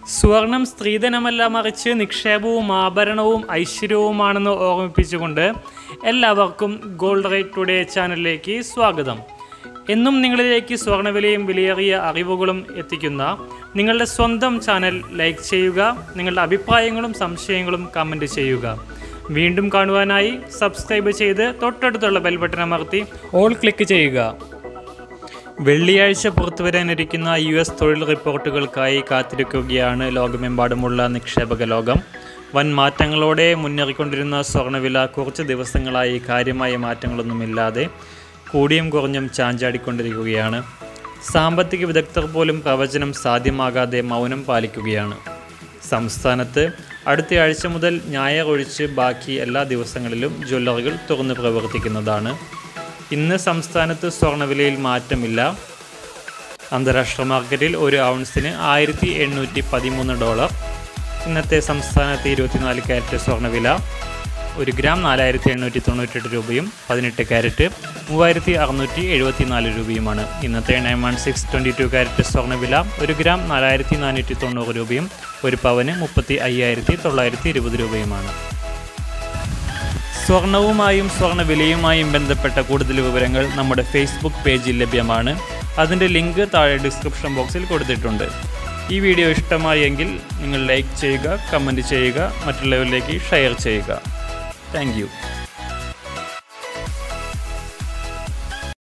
സുവർണം സ്ത്രീധനമല്ല മറിച്ച് നിക്ഷേപവും ആഭരണവും ഐശ്വര്യവുമാണെന്ന് ഓർമ്മിപ്പിച്ചുകൊണ്ട് എല്ലാവർക്കും ഗോൾഡ് റേറ്റ് ടുഡേ ചാനലിലേക്ക് സ്വാഗതം എന്നും നിങ്ങളിലേക്ക് സ്വർണ്ണവിലയും വിലയേറിയ അറിവുകളും എത്തിക്കുന്ന നിങ്ങളുടെ സ്വന്തം ചാനൽ ലൈക്ക് ചെയ്യുക നിങ്ങളുടെ അഭിപ്രായങ്ങളും സംശയങ്ങളും കമൻറ്റ് ചെയ്യുക വീണ്ടും കാണുവാനായി സബ്സ്ക്രൈബ് ചെയ്ത് തൊട്ടടുത്തുള്ള ബെൽ ബട്ടൺ അമർത്തി ഓൾ ക്ലിക്ക് ചെയ്യുക വെള്ളിയാഴ്ച പുറത്തുവരാനിരിക്കുന്ന യു എസ് തൊഴിൽ റിപ്പോർട്ടുകൾക്കായി കാത്തിരിക്കുകയാണ് ലോകമെമ്പാടുമുള്ള നിക്ഷേപക ലോകം വൻ മാറ്റങ്ങളോടെ മുന്നേറിക്കൊണ്ടിരുന്ന സ്വർണ്ണവില കുറച്ച് ദിവസങ്ങളായി കാര്യമായ മാറ്റങ്ങളൊന്നുമില്ലാതെ കൂടിയും കുറഞ്ഞും ചാഞ്ചാടിക്കൊണ്ടിരിക്കുകയാണ് സാമ്പത്തിക വിദഗ്ധർ പോലും പ്രവചനം സാധ്യമാകാതെ മൗനം പാലിക്കുകയാണ് സംസ്ഥാനത്ത് അടുത്ത ആഴ്ച മുതൽ ഞായർ ഒഴിച്ച് ബാക്കി എല്ലാ ദിവസങ്ങളിലും ജ്വല്ലറികൾ തുറന്ന് പ്രവർത്തിക്കുന്നതാണ് ഇന്ന് സംസ്ഥാനത്ത് സ്വർണ്ണവിലയിൽ മാറ്റമില്ല അന്താരാഷ്ട്ര മാർക്കറ്റിൽ ഒരു ഔൺസിന് ആയിരത്തി എണ്ണൂറ്റി പതിമൂന്ന് ഡോളർ ഇന്നത്തെ സംസ്ഥാനത്തെ ഇരുപത്തിനാല് ക്യാരറ്റ് സ്വർണ്ണവില ഒരു ഗ്രാം നാലായിരത്തി എണ്ണൂറ്റി തൊണ്ണൂറ്റെട്ട് രൂപയും പതിനെട്ട് ക്യാരറ്റ് മൂവായിരത്തി അറുന്നൂറ്റി എഴുപത്തി നാല് രൂപയുമാണ് ഇന്നത്തെ nine one six twenty two carat സ്വർണ്ണവില ഒരു ഗ്രാം നാലായിരത്തി നാനൂറ്റി തൊണ്ണൂറ് രൂപയും ഒരു പവന് മുപ്പത്തി അയ്യായിരത്തി തൊള്ളായിരത്തി ഇരുപത് രൂപയുമാണ് സ്വർണവുമായും സ്വർണ്ണവിലയുമായും ബന്ധപ്പെട്ട കൂടുതൽ വിവരങ്ങൾ നമ്മുടെ ഫേസ്ബുക്ക് പേജിൽ ലഭ്യമാണ് അതിൻ്റെ ലിങ്ക് താഴെ ഡിസ്ക്രിപ്ഷൻ ബോക്സിൽ കൊടുത്തിട്ടുണ്ട് ഈ വീഡിയോ ഇഷ്ടമായെങ്കിൽ നിങ്ങൾ ലൈക്ക് ചെയ്യുക കമൻറ്റ് ചെയ്യുക മറ്റുള്ളവരിലേക്ക് ഷെയർ ചെയ്യുക താങ്ക്